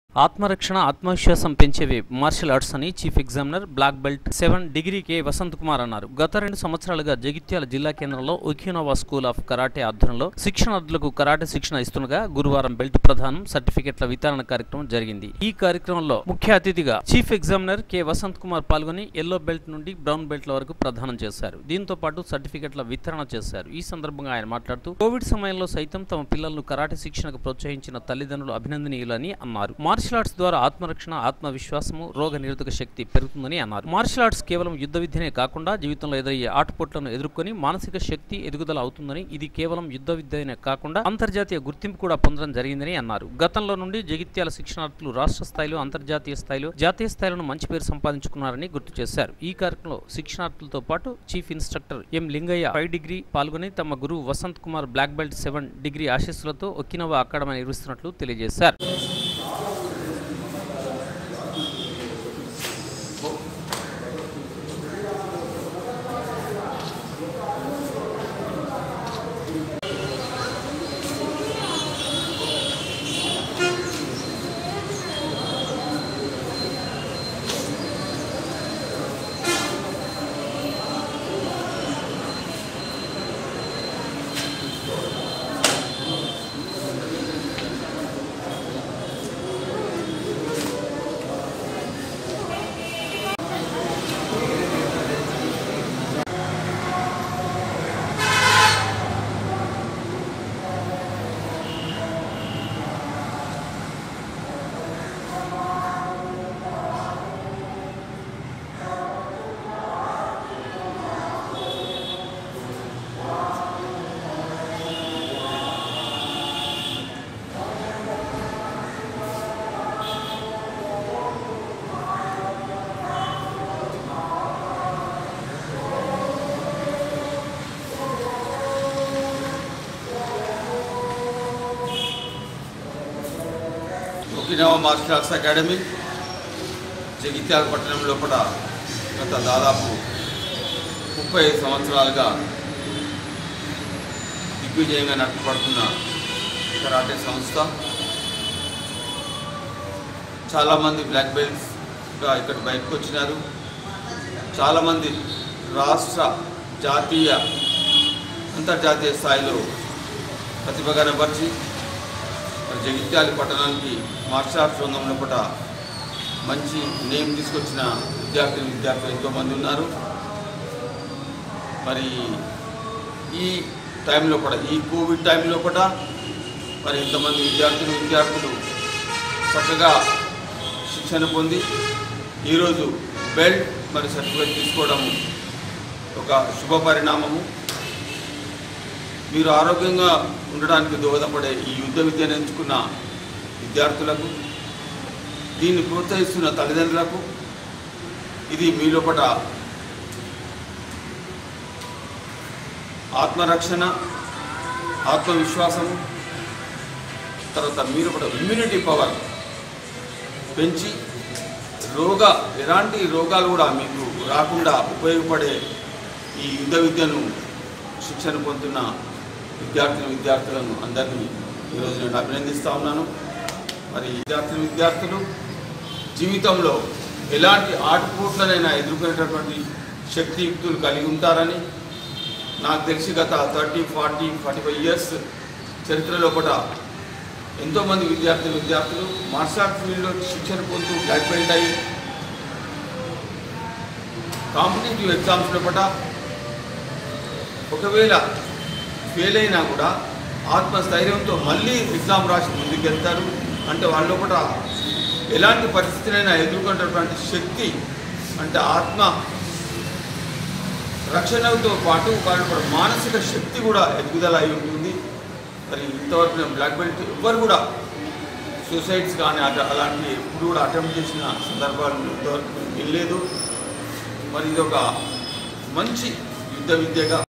ఆత్మరక్షణ ఆత్మవిశ్వాసం పెంచేవి మార్షల్ ఆర్ట్స్ అని chief examiner black belt seven degree K Vasanth Kumar అన్నారు గత రెండు సంవత్సరాలుగా జగిత్యాల జిల్లా కేంద్రంలో ఒకినోవా స్కూల్ ఆఫ్ కరాటే ఆధ్వర్యంలో శిక్షణార్థులకు కరాటే శిక్షణ ఇస్తుండగా గురువారం బెల్ట్ ప్రదానం సర్టిఫికెట్ల వితరణ కార్యక్రమం జరిగింది ఈ కార్యక్రమంలో ముఖ్య అతిథిగా chief examiner K Vasanth Kumar పాల్గొని ఎల్లో బెల్ట్ నుండి బ్రౌన్ బెల్ట్ల వరకు ప్రదానం చేశారు దీంతో పాటు సర్టిఫికెట్ల వితరణ చేశారు ఈ సందర్భంగా ఆయన మాట్లాడుతూ కోవిడ్ సమయంలో సైతం తమ పిల్లలను కరాటే శిక్షణకు ప్రోత్సహించిన తల్లిదండ్రులు అభినందనీయులని అన్నారు మార్షల్ ఆర్ట్స్ ద్వారా ఆత్మరక్షణ ఆత్మవిశ్వాసము రోగ నిరోధక శక్తి పెరుగుతుందని అన్నారు మార్షల్ ఆర్ట్స్ కేవలం యుద్ధ విద్యనే కాకుండా జీవితంలో ఎదురయ్యే ఆటుపోట్లను ఎదుర్కొని మానసిక శక్తి ఎదుగుదల అవుతుందని ఇది కేవలం యుద్ధ విద్యనే కాకుండా అంతర్జాతీయ గుర్తింపు కూడా పొందడం జరిగిందని అన్నారు గతంలో నుండి జగిత్యాల శిక్షణార్థులు రాష్ట్ర స్థాయిలో అంతర్జాతీయ స్థాయిలో జాతీయ స్థాయిలో మంచి పేరు సంపాదించుకున్నారని గుర్తు చేశారు ఈ కార్యక్రమంలో శిక్షణార్థులతో పాటు chief instructor M Lingaiah five degree పాల్గొని తమ గురువు Vasanth Kumar black belt seven degree ఆశీస్సులతో ఒకినవా అకాడమీ నిర్వహిస్తున్నట్లు తెలియజేశారు Okinawa martial arts academy Jagtial పట్టణం లోపల గత దాదాపు ముప్పై ఐదు సంవత్సరాలుగా దిగ్విజయంగా నడపబడుతున్న కరాటే సంస్థ చాలామంది బ్లాక్ బెల్ట్స్గా ఇక్కడ బయటకు వచ్చినారు చాలామంది రాష్ట్ర జాతీయ అంతర్జాతీయ స్థాయిలో ప్రతిభ కనబరిచి మరి జగిత్యాల పట్టణానికి మార్షల్ ఆర్ట్స్ రంగంలో పూట మంచి నేమ్ తీసుకొచ్చిన విద్యార్థులు విద్యార్థులు ఎంతోమంది ఉన్నారు మరి ఈ టైంలో కూడా ఈ కోవిడ్ టైంలో కూడా మరి ఇంతమంది విద్యార్థులు విద్యార్థులు చక్కగా శిక్షణ పొంది ఈరోజు బెల్ట్ మరి సర్టిఫికేట్ తీసుకోవడం ఒక శుభ పరిణామము మీరు ఆరోగ్యంగా ఉండడానికి దోహదపడే ఈ యుద్ధ విద్యను ఎంచుకున్న విద్యార్థులకు దీన్ని ప్రోత్సహిస్తున్న తల్లిదండ్రులకు ఇది మీ లోపల ఆత్మరక్షణ ఆత్మవిశ్వాసము తర్వాత మీరు కూడా ఇమ్యూనిటీ పవర్ పెంచి రోగ ఎలాంటి రోగాలు కూడా మీకు రాకుండా ఉపయోగపడే ఈ యుద్ధ విద్యను శిక్షణ పొందుతున్న విద్యార్థులు విద్యార్థులను అందరినీ ఈరోజు నేను అభినందిస్తూ ఉన్నాను మరి విద్యార్థులు విద్యార్థులు జీవితంలో ఎలాంటి ఆటుపోట్లనైనా ఎదుర్కొనేటటువంటి శక్తియుక్తులు కలిగి ఉంటారని నాకు తెలిసి గత thirty forty forty five years చరిత్రలో కూడా ఎంతోమంది విద్యార్థులు విద్యార్థులు మార్షల్ ఆర్ట్స్ ఫీల్డ్లో శిక్షణ పొందుతూ బ్లాక్ బెల్ట్ అయ్యి కాంపిటేటివ్ ఎగ్జామ్స్ లోపల ఒకవేళ ఫెయిల్ అయినా కూడా ఆత్మస్థైర్యంతో మళ్ళీ ఎగ్జామ్ రాసి ముందుకెళ్తారు అంటే వాళ్ళ లోపల ఎలాంటి పరిస్థితులైనా ఎదుర్కొనేటటువంటి శక్తి అంటే ఆత్మ రక్షణతో పాటు వాళ్ళ కూడా మానసిక శక్తి కూడా ఎదుగుదల అయి ఉంటుంది మరి ఇంతవరకు నేను బ్లాక్ బెల్ట్ ఎవ్వరు కూడా సూసైడ్స్ కానీ అట అలాంటి ఎప్పుడు కూడా అటెంప్ట్ చేసిన సందర్భాలు ఇంతవరకు వెళ్ళలేదు మరి ఇది ఒక మంచి యుద్ధ విద్యగా